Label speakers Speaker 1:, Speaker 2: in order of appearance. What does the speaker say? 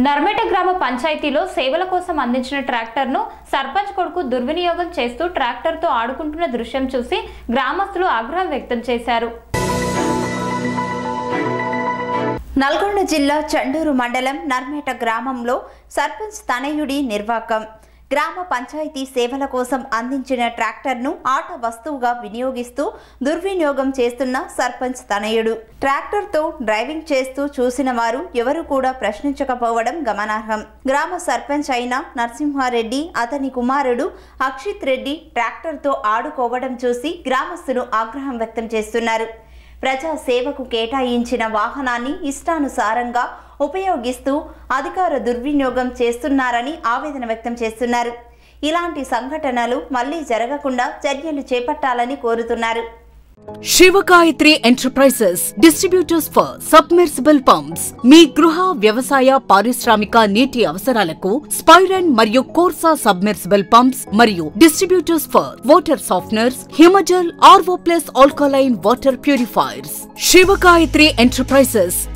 Speaker 1: నర్మేట గ్రామ పంచాయతీలో సేవల కోసం అందించిన ట్రాక్టర్ను సర్పంచ్ కొడుకు దుర్వినియోగం చేస్తూ ట్రాక్టర్తో ఆడుకుంటున్న దృశ్యం చూసి గ్రామస్తులు ఆగ్రహం వ్యక్తం చేశారు
Speaker 2: నల్గొండ జిల్లా చండూరు మండలం నర్మేట గ్రామంలో సర్పంచ్ తనయుడి నిర్వాకం గ్రామ పంచాయతీ సేవల కోసం అందించిన ట్రాక్టర్ను ఆట వస్తువుగా వినియోగిస్తూ దుర్వినియోగం చేస్తున్న సర్పంచ్ తనయుడు ట్రాక్టర్తో డ్రైవింగ్ చేస్తూ చూసిన వారు ఎవరు కూడా ప్రశ్నించకపోవడం గమనార్హం గ్రామ సర్పంచ్ అయిన నరసింహారెడ్డి అతని కుమారుడు అక్షిత్ రెడ్డి ట్రాక్టర్తో ఆడుకోవడం చూసి గ్రామస్తులు ఆగ్రహం వ్యక్తం చేస్తున్నారు ప్రజా సేవకు కేటాయించిన వాహనాన్ని ఇష్టానుసారంగా ఉపయోగిస్తూ అధికార దుర్వినియోగం చేస్తున్నారని ఆవేదన వ్యక్తం చేస్తున్నారు ఇలాంటి సంఘటనలు మళ్లీ జరగకుండా చర్యలు చేపట్టాలని కోరుతున్నారు
Speaker 3: Shivagayatri enterprises distributors for submersible pumps మీ గృహ వ్యవసాయ పారిశ్రామిక నీటి అవసరాలకు స్పైరన్ మరియు కోర్సా సబ్మెర్సిబుల్ పంప్స్ మరియు distributors for water softeners Himajal RO plus alkaline water purifiers Shivagayatri enterprises